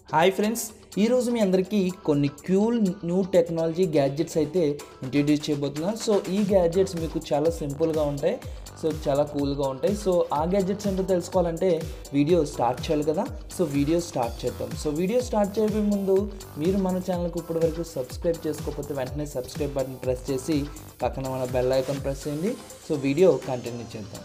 hi friends ఈరోజు మీ అందరికీ కొన్ని క్యూల్ న్యూ టెక్నాలజీ గ్యాడ్జెట్స్ అయితే ఇంట్రడ్యూస్ చేయబోతున్నాను సో ఈ గ్యాడ్జెట్స్ మీకు చాలా సింపుల్గా ఉంటాయి సో చాలా కూల్గా ఉంటాయి సో ఆ గ్యాడ్జెట్స్ ఏంటో తెలుసుకోవాలంటే వీడియో స్టార్ట్ చేయాలి కదా సో వీడియో స్టార్ట్ చేద్దాం సో వీడియో స్టార్ట్ చేయబోయే ముందు మీరు మన ఛానల్కి ఇప్పటి వరకు సబ్స్క్రైబ్ చేసుకోకపోతే వెంటనే సబ్స్క్రైబ్ బటన్ ప్రెస్ చేసి పక్కన మన బెల్ ఐకాన్ ప్రెస్ చేయండి సో వీడియో కంటిన్యూ చేద్దాం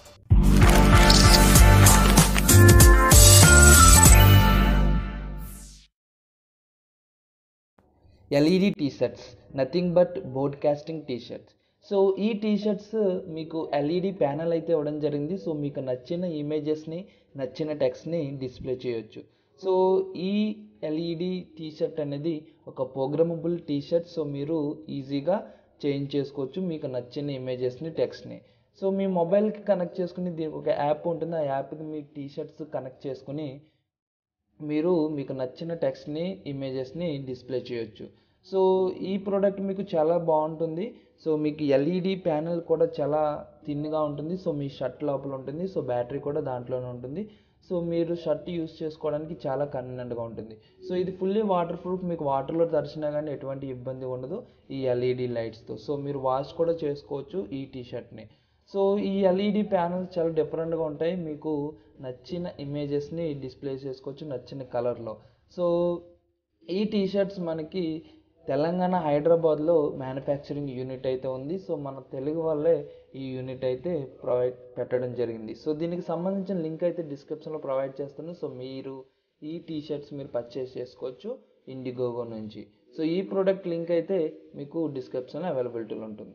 LED T shirts nothing but broadcasting T shirts so ఈ టీ షర్ట్స్ మీకు ఎల్ఈడి ప్యానల్ అయితే ఇవ్వడం జరిగింది సో మీకు నచ్చిన ఇమేజెస్ని నచ్చిన టెక్స్ట్ని డిస్ప్లే చేయొచ్చు సో ఈ ఎల్ఈడి టీ షర్ట్ అనేది ఒక ప్రోగ్రామబుల్ టీ షర్ట్ సో మీరు ఈజీగా చేంజ్ చేసుకోవచ్చు మీకు నచ్చిన ఇమేజెస్ని టెక్స్ట్ని సో మీ మొబైల్కి కనెక్ట్ చేసుకుని దీనికి ఒక యాప్ ఉంటుంది ఆ యాప్కి మీ టీ షర్ట్స్ కనెక్ట్ చేసుకుని మీరు మీకు నచ్చిన టెక్స్ట్ని ఇమేజెస్ని డిస్ప్లే చేయొచ్చు సో ఈ ప్రోడక్ట్ మీకు చాలా బాగుంటుంది సో మీకు ఎల్ఈడి ప్యానెల్ కూడా చాలా థిన్గా ఉంటుంది సో మీ షర్ట్ లోపల ఉంటుంది సో బ్యాటరీ కూడా దాంట్లోనే ఉంటుంది సో మీరు షర్ట్ యూస్ చేసుకోవడానికి చాలా కన్వీనియంట్గా ఉంటుంది సో ఇది ఫుల్లీ వాటర్ ప్రూఫ్ మీకు వాటర్లో తడిచినా కానీ ఎటువంటి ఇబ్బంది ఉండదు ఈ ఎల్ఈడి లైట్స్తో సో మీరు వాష్ కూడా చేసుకోవచ్చు ఈ టీ షర్ట్ని సో ఈ ఎల్ఈడి ప్యానల్స్ చాలా డిఫరెంట్గా ఉంటాయి మీకు నచ్చిన ఇమేజెస్ని డిస్ప్లే చేసుకోవచ్చు నచ్చిన కలర్లో సో ఈ టీ షర్ట్స్ మనకి తెలంగాణ హైదరాబాద్లో మ్యానుఫ్యాక్చరింగ్ యూనిట్ అయితే ఉంది సో మన తెలుగు వాళ్ళే ఈ యూనిట్ అయితే ప్రొవైడ్ పెట్టడం జరిగింది సో దీనికి సంబంధించిన లింక్ అయితే డిస్క్రిప్షన్లో ప్రొవైడ్ చేస్తాను సో మీరు ఈ టీ షర్ట్స్ మీరు పర్చేస్ చేసుకోవచ్చు ఇండిగోగో నుంచి సో ఈ ప్రోడక్ట్ లింక్ అయితే మీకు డిస్క్రిప్షన్లో అవైలబిలిటీలో ఉంటుంది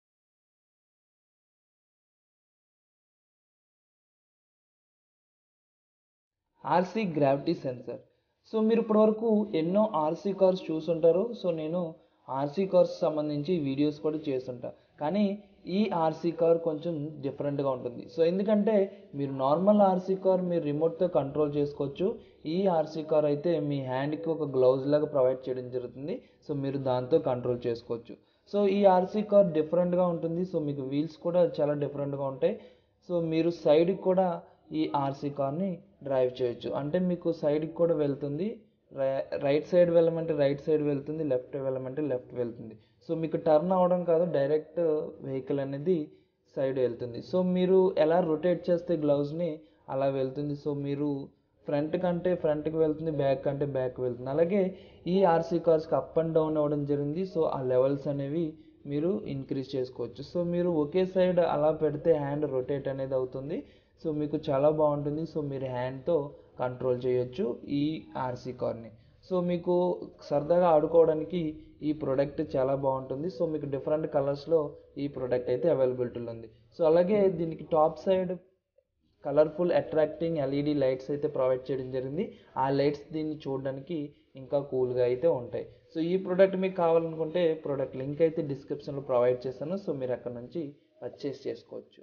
ఆర్సీ గ్రావిటీ సెన్సర్ సో మీరు ఇప్పటివరకు ఎన్నో ఆర్సీ కార్స్ చూసుంటారు సో నేను ఆర్సీ కార్స్ సంబంధించి వీడియోస్ కూడా చేస్తుంటా కానీ ఈ ఆర్సీ కార్ కొంచెం డిఫరెంట్గా ఉంటుంది సో ఎందుకంటే మీరు నార్మల్ ఆర్సీ కార్ మీరు రిమోట్తో కంట్రోల్ చేసుకోవచ్చు ఈ ఆర్సీ కార్ అయితే మీ హ్యాండ్కి ఒక గ్లౌజ్ లాగా ప్రొవైడ్ చేయడం జరుగుతుంది సో మీరు దాంతో కంట్రోల్ చేసుకోవచ్చు సో ఈ ఆర్సీ కార్ డిఫరెంట్గా ఉంటుంది సో మీకు వీల్స్ కూడా చాలా డిఫరెంట్గా ఉంటాయి సో మీరు సైడ్కి కూడా ఈ ఆర్సీ కార్ని డ్రైవ్ చేయొచ్చు అంటే మీకు సైడ్కి కూడా వెళ్తుంది రైట్ సైడ్ వెళ్ళమంటే రైట్ సైడ్ వెళ్తుంది లెఫ్ట్ వెళ్ళమంటే లెఫ్ట్ వెళ్తుంది సో మీకు టర్న్ అవ్వడం కాదు డైరెక్ట్ వెహికల్ అనేది సైడ్ వెళ్తుంది సో మీరు ఎలా రొటేట్ చేస్తే గ్లౌజ్ని అలా వెళ్తుంది సో మీరు ఫ్రంట్ కంటే ఫ్రంట్కి వెళ్తుంది బ్యాక్ కంటే బ్యాక్ వెళ్తుంది అలాగే ఈ ఆర్సీ కార్స్కి అప్ అండ్ డౌన్ అవ్వడం జరిగింది సో ఆ లెవెల్స్ అనేవి మీరు ఇంక్రీజ్ చేసుకోవచ్చు సో మీరు ఒకే సైడ్ అలా పెడితే హ్యాండ్ రొటేట్ అనేది అవుతుంది సో మీకు చాలా బాగుంటుంది సో మీరు హ్యాండ్తో కంట్రోల్ చేయొచ్చు ఈ ఆర్సీ కార్ని సో మీకు సరదాగా ఆడుకోవడానికి ఈ ప్రోడక్ట్ చాలా బాగుంటుంది సో మీకు డిఫరెంట్ కలర్స్లో ఈ ప్రోడక్ట్ అయితే అవైలబిలిటీలో ఉంది సో అలాగే దీనికి top side colourful attracting LED lights అయితే ప్రొవైడ్ చేయడం జరిగింది ఆ లైట్స్ దీన్ని చూడడానికి ఇంకా కూల్గా అయితే ఉంటాయి సో ఈ ప్రోడక్ట్ మీకు కావాలనుకుంటే ప్రోడక్ట్ లింక్ అయితే డిస్క్రిప్షన్లో ప్రొవైడ్ చేస్తాను సో మీరు అక్కడ నుంచి పర్చేస్ చేసుకోవచ్చు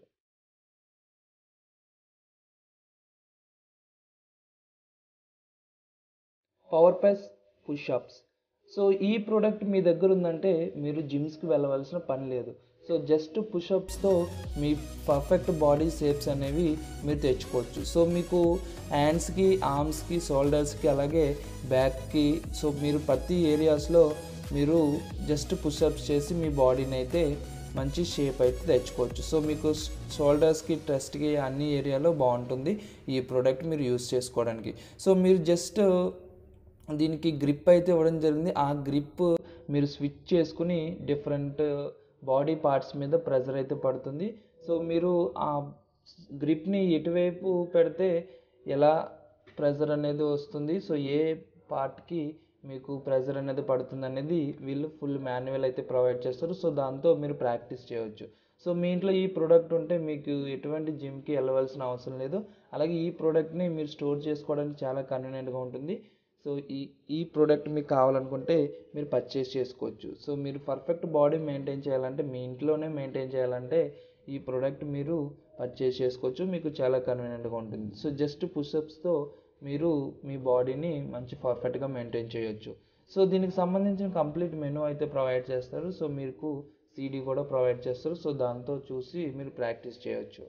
పవర్ ప్లస్ పుషప్స్ సో ఈ ప్రోడక్ట్ మీ దగ్గర ఉందంటే మీరు జిమ్స్కి వెళ్ళవలసిన పని లేదు సో జస్ట్ పుషప్స్తో మీ పర్ఫెక్ట్ బాడీ షేప్స్ అనేవి మీరు తెచ్చుకోవచ్చు సో మీకు హ్యాండ్స్కి ఆర్మ్స్కి షోల్డర్స్కి అలాగే బ్యాక్కి సో మీరు ప్రతి ఏరియాస్లో మీరు జస్ట్ పుషప్స్ చేసి మీ బాడీని అయితే మంచి షేప్ అయితే తెచ్చుకోవచ్చు సో మీకు షోల్డర్స్కి ట్రెస్ట్కి అన్ని ఏరియాలో బాగుంటుంది ఈ ప్రోడక్ట్ మీరు యూస్ చేసుకోవడానికి సో మీరు జస్ట్ దీనికి గ్రిప్ అయితే ఇవ్వడం జరిగింది ఆ గ్రిప్ మీరు స్విచ్ చేసుకుని డిఫరెంట్ బాడీ పార్ట్స్ మీద ప్రెజర్ అయితే పడుతుంది సో మీరు ఆ గ్రిప్ని ఎటువైపు పెడితే ఎలా ప్రెజర్ అనేది వస్తుంది సో ఏ పార్ట్కి మీకు ప్రెజర్ అనేది పడుతుంది అనేది వీళ్ళు ఫుల్ మాన్యువల్ అయితే ప్రొవైడ్ చేస్తారు సో దాంతో మీరు ప్రాక్టీస్ చేయవచ్చు సో మీ ఇంట్లో ఈ ప్రోడక్ట్ ఉంటే మీకు ఎటువంటి జిమ్కి వెళ్ళవలసిన అవసరం లేదు అలాగే ఈ ప్రోడక్ట్ని మీరు స్టోర్ చేసుకోవడానికి చాలా కన్వీనియంట్గా ఉంటుంది సో ఈ ఈ ప్రోడక్ట్ మీకు కావాలనుకుంటే మీరు పర్చేస్ చేసుకోవచ్చు సో మీరు పర్ఫెక్ట్ బాడీ మెయింటైన్ చేయాలంటే మీ ఇంట్లోనే మెయింటైన్ చేయాలంటే ఈ ప్రోడక్ట్ మీరు పర్చేస్ చేసుకోవచ్చు మీకు చాలా కన్వీనియంట్గా ఉంటుంది సో జస్ట్ పుషప్స్తో మీరు మీ బాడీని మంచి పర్ఫెక్ట్గా మెయింటైన్ చేయొచ్చు సో దీనికి సంబంధించిన కంప్లీట్ మెనూ అయితే ప్రొవైడ్ చేస్తారు సో మీకు సీడీ కూడా ప్రొవైడ్ చేస్తారు సో దాంతో చూసి మీరు ప్రాక్టీస్ చేయొచ్చు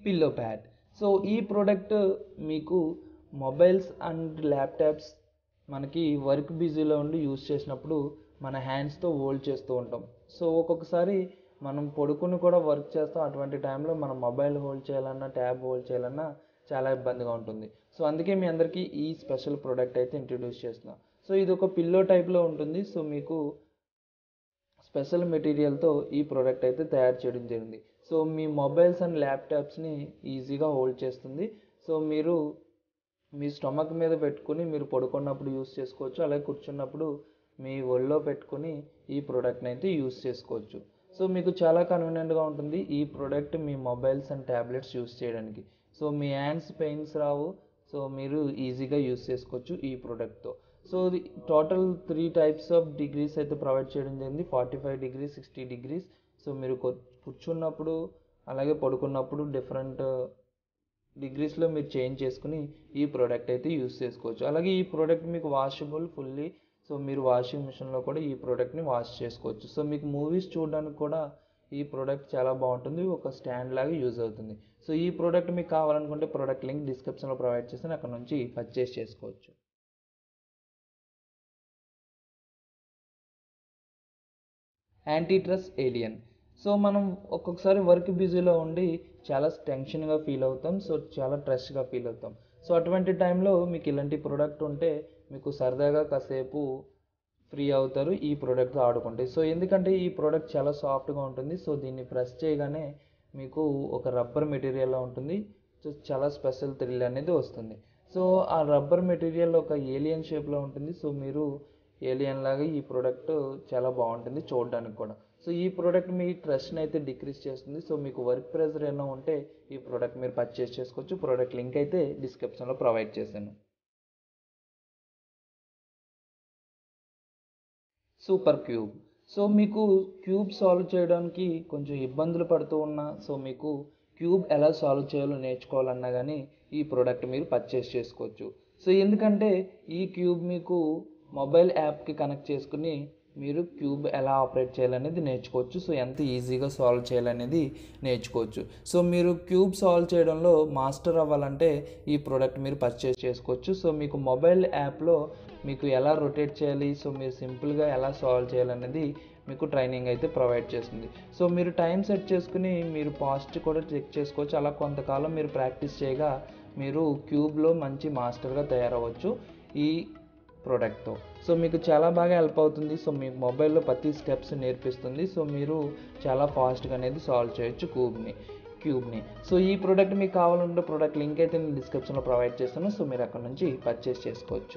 పిల్లో ప్యాడ్ సో ఈ ప్రోడక్ట్ మీకు మొబైల్స్ అండ్ ల్యాప్టాప్స్ మనకి వర్క్ బిజీలో ఉండి యూస్ చేసినప్పుడు మన హ్యాండ్స్తో హోల్డ్ చేస్తూ ఉంటాం సో ఒక్కొక్కసారి మనం పడుకుని కూడా వర్క్ చేస్తాం అటువంటి టైంలో మనం మొబైల్ హోల్డ్ చేయాలన్నా ట్యాబ్ హోల్డ్ చేయాలన్నా చాలా ఇబ్బందిగా ఉంటుంది సో అందుకే మీ అందరికీ ఈ స్పెషల్ ప్రోడక్ట్ అయితే ఇంట్రడ్యూస్ చేస్తున్నాం సో ఇది ఒక పిల్లో టైప్లో ఉంటుంది సో మీకు స్పెషల్ మెటీరియల్తో ఈ ప్రోడక్ట్ అయితే తయారు చేయడం జరిగింది సో మీ మొబైల్స్ అండ్ ల్యాప్టాప్స్ని ఈజీగా హోల్డ్ చేస్తుంది సో మీరు మీ స్టమక్ మీద పెట్టుకుని మీరు పడుకున్నప్పుడు యూస్ చేసుకోవచ్చు అలాగే కూర్చున్నప్పుడు మీ ఒళ్ళో పెట్టుకుని ఈ ప్రోడక్ట్ని అయితే యూస్ చేసుకోవచ్చు సో మీకు చాలా కన్వీనియంట్గా ఉంటుంది ఈ ప్రోడక్ట్ మీ మొబైల్స్ అండ్ ట్యాబ్లెట్స్ యూస్ చేయడానికి సో మీ హ్యాండ్స్ పెయిన్స్ రావు సో మీరు ఈజీగా యూస్ చేసుకోవచ్చు ఈ ప్రోడక్ట్తో సో ఇది total three types of degrees అయితే ప్రొవైడ్ చేయడం జరిగింది forty five degrees sixty degrees so మీరు కూర్చున్నప్పుడు అలాగే పడుకున్నప్పుడు డిఫరెంట్ డిగ్రీస్లో మీరు చేంజ్ చేసుకుని ఈ ప్రోడక్ట్ అయితే యూస్ చేసుకోవచ్చు అలాగే ఈ ప్రోడక్ట్ మీకు వాషబుల్ ఫుల్లీ సో మీరు వాషింగ్ మిషన్లో కూడా ఈ ప్రోడక్ట్ని వాష్ చేసుకోవచ్చు సో మీకు మూవీస్ చూడడానికి కూడా ఈ ప్రోడక్ట్ చాలా బాగుంటుంది ఒక స్టాండ్ లాగా యూజ్ అవుతుంది సో ఈ ప్రోడక్ట్ మీకు కావాలనుకుంటే ప్రోడక్ట్ లింక్ డిస్క్రిప్షన్లో ప్రొవైడ్ చేసి అక్కడ నుంచి పర్చేస్ చేసుకోవచ్చు యాంటీట్రస్ ఏలియన్ సో మనం ఒక్కొక్కసారి వర్క్ బిజీలో ఉండి చాలా టెన్షన్గా ఫీల్ అవుతాం సో చాలా స్ట్రెస్గా ఫీల్ అవుతాం సో అటువంటి టైంలో మీకు ఇలాంటి ప్రోడక్ట్ ఉంటే మీకు సరదాగా కాసేపు ఫ్రీ అవుతారు ఈ ప్రోడక్ట్ ఆడుకుంటే సో ఎందుకంటే ఈ ప్రోడక్ట్ చాలా సాఫ్ట్గా ఉంటుంది సో దీన్ని ప్రెస్ చేయగానే మీకు ఒక రబ్బర్ మెటీరియల్లో ఉంటుంది సో చాలా స్పెషల్ థ్రిల్ అనేది వస్తుంది సో ఆ రబ్బర్ మెటీరియల్ ఒక ఏలియన్ షేప్లో ఉంటుంది సో మీరు ఏలియన్ లాగా ఈ ప్రోడక్ట్ చాలా బాగుంటుంది చూడడానికి కూడా సో ఈ ప్రోడక్ట్ మీ స్ట్రెస్ని అయితే డిక్రీస్ చేస్తుంది సో మీకు వర్క్ ప్రెషర్ ఏమైనా ఉంటే ఈ ప్రోడక్ట్ మీరు పర్చేస్ చేసుకోవచ్చు ప్రోడక్ట్ లింక్ అయితే డిస్క్రిప్షన్లో ప్రొవైడ్ చేశాను సూపర్ క్యూబ్ సో మీకు క్యూబ్ సాల్వ్ చేయడానికి కొంచెం ఇబ్బందులు పడుతూ ఉన్నా సో మీకు క్యూబ్ ఎలా సాల్వ్ చేయాలో నేర్చుకోవాలన్నా కానీ ఈ ప్రోడక్ట్ మీరు పర్చేస్ చేసుకోవచ్చు సో ఎందుకంటే ఈ క్యూబ్ మీకు మొబైల్ యాప్కి కనెక్ట్ చేసుకుని మీరు క్యూబ్ ఎలా ఆపరేట్ చేయాలనేది నేర్చుకోవచ్చు సో ఎంత ఈజీగా సాల్వ్ చేయాలనేది నేర్చుకోవచ్చు సో మీరు క్యూబ్ సాల్వ్ చేయడంలో మాస్టర్ అవ్వాలంటే ఈ ప్రోడక్ట్ మీరు పర్చేస్ చేసుకోవచ్చు సో మీకు మొబైల్ యాప్లో మీకు ఎలా రొటేట్ చేయాలి సో మీరు సింపుల్గా ఎలా సాల్వ్ చేయాలనేది మీకు ట్రైనింగ్ అయితే ప్రొవైడ్ చేస్తుంది సో మీరు టైం సెట్ చేసుకుని మీరు పాస్ట్ కూడా చెక్ చేసుకోవచ్చు అలా కొంతకాలం మీరు ప్రాక్టీస్ చేయగా మీరు క్యూబ్లో మంచి మాస్టర్గా తయారవ్వచ్చు ఈ ప్రోడక్ట్తో సో మీకు చాలా బాగా హెల్ప్ అవుతుంది సో మీ మొబైల్లో ప్రతి స్టెప్స్ నేర్పిస్తుంది సో మీరు చాలా ఫాస్ట్గా అనేది సాల్వ్ చేయొచ్చు క్యూబ్ని క్యూబ్ని సో ఈ ప్రోడక్ట్ మీకు కావాలంటే ప్రోడక్ట్ లింక్ అయితే నేను డిస్క్రిప్షన్లో ప్రొవైడ్ చేస్తాను సో మీరు అక్కడ నుంచి పర్చేస్ చేసుకోవచ్చు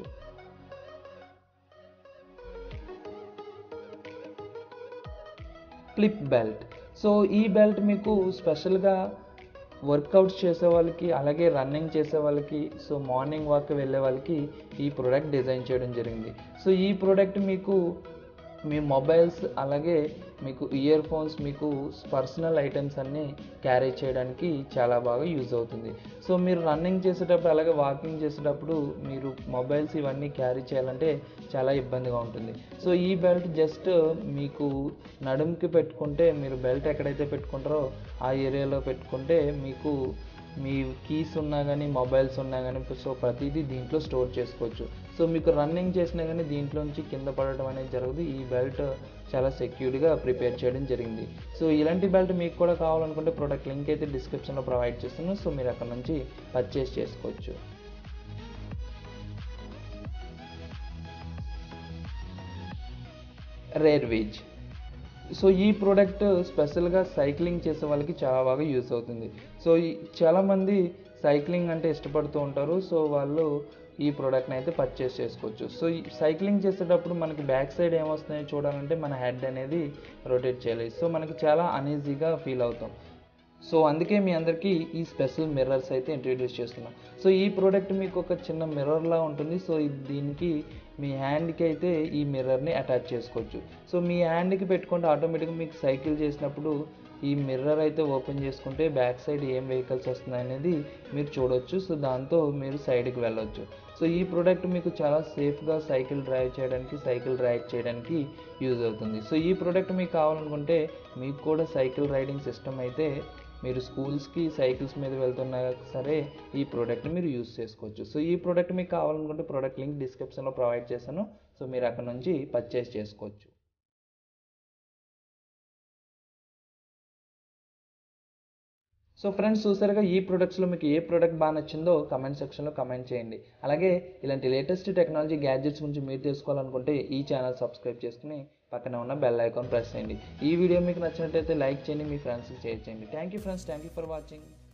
ఫ్లిప్ బెల్ట్ సో ఈ బెల్ట్ మీకు స్పెషల్గా వర్కౌట్స్ చేసే వాళ్ళకి అలాగే రన్నింగ్ చేసే వాళ్ళకి సో మార్నింగ్ వాక్ వెళ్ళే వాళ్ళకి ఈ ప్రోడక్ట్ డిజైన్ చేయడం జరిగింది సో ఈ ప్రోడక్ట్ మీకు మీ మొబైల్స్ అలాగే మీకు ఇయర్ ఫోన్స్ మీకు పర్సనల్ ఐటమ్స్ అన్నీ క్యారీ చేయడానికి చాలా బాగా యూజ్ అవుతుంది సో మీరు రన్నింగ్ చేసేటప్పుడు అలాగే వాకింగ్ చేసేటప్పుడు మీరు మొబైల్స్ ఇవన్నీ క్యారీ చేయాలంటే చాలా ఇబ్బందిగా ఉంటుంది సో ఈ బెల్ట్ జస్ట్ మీకు నడుముకి పెట్టుకుంటే మీరు బెల్ట్ ఎక్కడైతే పెట్టుకుంటారో ఆ ఏరియాలో పెట్టుకుంటే మీకు మీ కీస్ ఉన్నా కానీ మొబైల్స్ ఉన్నా కానీ సో ప్రతిదీ దీంట్లో స్టోర్ చేసుకోవచ్చు సో మీకు రన్నింగ్ చేసినా కానీ దీంట్లోంచి కింద పడటం అనేది జరగదు ఈ బెల్ట్ చాలా సెక్యూర్డ్గా ప్రిపేర్ చేయడం జరిగింది సో ఇలాంటి బెల్ట్ మీకు కూడా కావాలనుకుంటే ప్రోడక్ట్ లింక్ అయితే డిస్క్రిప్షన్లో ప్రొవైడ్ చేస్తున్నాను సో మీరు అక్కడ నుంచి పర్చేస్ చేసుకోవచ్చు రేర్ వీజ్ సో ఈ ప్రోడక్ట్ స్పెషల్గా సైక్లింగ్ చేసే వాళ్ళకి చాలా బాగా యూస్ అవుతుంది సో ఈ చాలామంది సైక్లింగ్ అంటే ఇష్టపడుతూ ఉంటారు సో వాళ్ళు ఈ ప్రోడక్ట్ని అయితే పర్చేస్ చేసుకోవచ్చు సో ఈ సైక్లింగ్ చేసేటప్పుడు మనకి బ్యాక్ సైడ్ ఏమొస్తున్నాయో చూడాలంటే మన హెడ్ అనేది రొటేట్ చేయాలి సో మనకి చాలా అనీజీగా ఫీల్ అవుతాం సో అందుకే మీ అందరికీ ఈ స్పెషల్ మిర్రర్స్ అయితే ఇంట్రడ్యూస్ చేస్తున్నాం సో ఈ ప్రోడక్ట్ మీకు ఒక చిన్న మిర్రర్లా ఉంటుంది సో ఇది దీనికి మీ హ్యాండ్కి అయితే ఈ మిర్రర్ని అటాచ్ చేసుకోవచ్చు సో మీ హ్యాండ్కి పెట్టుకుంటే ఆటోమేటిక్గా మీకు సైకిల్ చేసినప్పుడు ఈ మిర్రర్ అయితే ఓపెన్ చేసుకుంటే బ్యాక్ సైడ్ ఏం వెహికల్స్ వస్తున్నాయి అనేది మీరు చూడొచ్చు సో దాంతో మీరు సైడ్కి వెళ్ళొచ్చు సో ఈ ప్రోడక్ట్ మీకు చాలా సేఫ్గా సైకిల్ డ్రైవ్ చేయడానికి సైకిల్ రైడ్ చేయడానికి యూజ్ అవుతుంది సో ఈ ప్రోడక్ట్ మీకు కావాలనుకుంటే మీకు కూడా సైకిల్ రైడింగ్ సిస్టమ్ అయితే మీరు స్కూల్స్కి సైకిల్స్ మీద వెళ్తున్నా సరే ఈ ప్రోడక్ట్ని మీరు యూస్ చేసుకోవచ్చు సో ఈ ప్రోడక్ట్ మీకు కావాలనుకుంటే ప్రోడక్ట్ లింక్ డిస్క్రిప్షన్లో ప్రొవైడ్ చేశాను సో మీరు అక్కడ నుంచి పర్చేస్ చేసుకోవచ్చు సో ఫ్రెండ్స్ చూసారుగా ఈ ప్రొడక్ట్స్లో మీకు ఏ ప్రోడక్ట్ బాగా నచ్చిందో కమెంట్ సెక్షన్లో కమెంట్ చేయండి అలాగే ఇలాంటి లేటెస్ట్ టెక్నాలజీ గ్యాడ్జెట్స్ గురించి మీరు తెలుసుకోవాలనుకుంటే ఈ ఛానల్ సబ్స్క్రైబ్ చేసుకుని పక్కన ఉన్న బెల్ ఐకాన్ ప్రెస్ చేయండి ఈ వీడియో మీకు నచ్చినట్లయితే లైక్ చేయండి మీ ఫ్రెండ్స్కి షేర్ చేయండి thank you friends thank you for watching